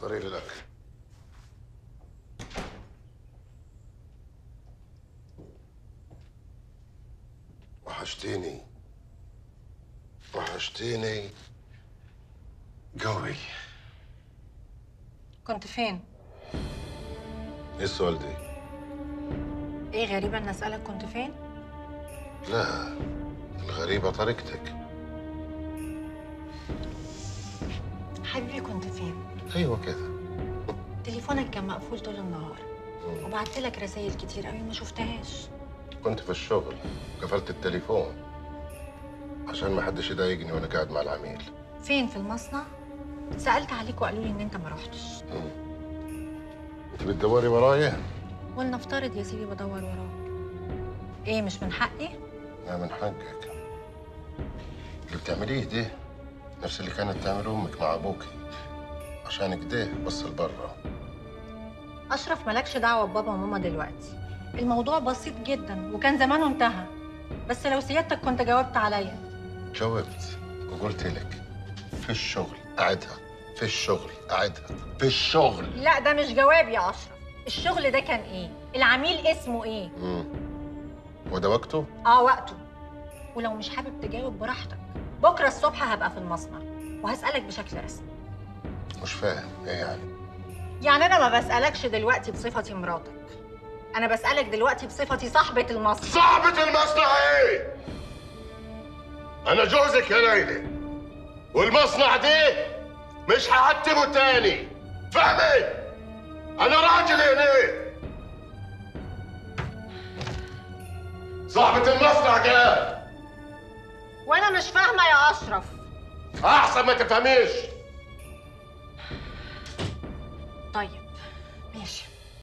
احضري لي الاكل وحشتيني وحشتيني قوي كنت فين؟ ايه السؤال دي؟ ايه غريبة ان اسألك كنت فين؟ لا الغريبة طريقتك حبيبي كنت فين؟ ايوه كده تليفونك كان مقفول طول النهار وبعت لك رسائل كتير قوي ما شفتهاش كنت في الشغل قفلت التليفون عشان ما حدش يضايقني وانا قاعد مع العميل فين في المصنع؟ سألت عليك وقالوا لي ان انت ما رحتش انت بتدوري ورايا؟ ولنفترض يا سيدي بدور وراك ايه مش من حقي؟ لا من حقك اللي بتعمليه ده نفس اللي كانت تعمله امك مع ابوكي عشان كده بص لبره اشرف مالكش دعوة ببابا وماما دلوقتي الموضوع بسيط جدا وكان زمانه انتهى بس لو سيادتك كنت جاوبت عليا جاوبت وقلت لك في الشغل قعدها في الشغل قعدها في الشغل لا ده مش جواب يا اشرف الشغل ده كان ايه؟ العميل اسمه ايه؟ امم وده وقته؟ اه وقته ولو مش حابب تجاوب براحتك بكره الصبح هبقى في المصنع وهسألك بشكل رسمي مش فاهم ايه يعني؟ يعني انا ما بسألكش دلوقتي بصفتي مراتك انا بسألك دلوقتي بصفتي صاحبة المصنع صاحبة المصنع ايه؟ أنا جوزك يا ليلى والمصنع ده مش هعتبه تاني فاهمة؟ أنا راجل هنا صاحبة المصنع قال وانا مش فاهمة يا اشرف أحسن ما تفهميش طيب ماشي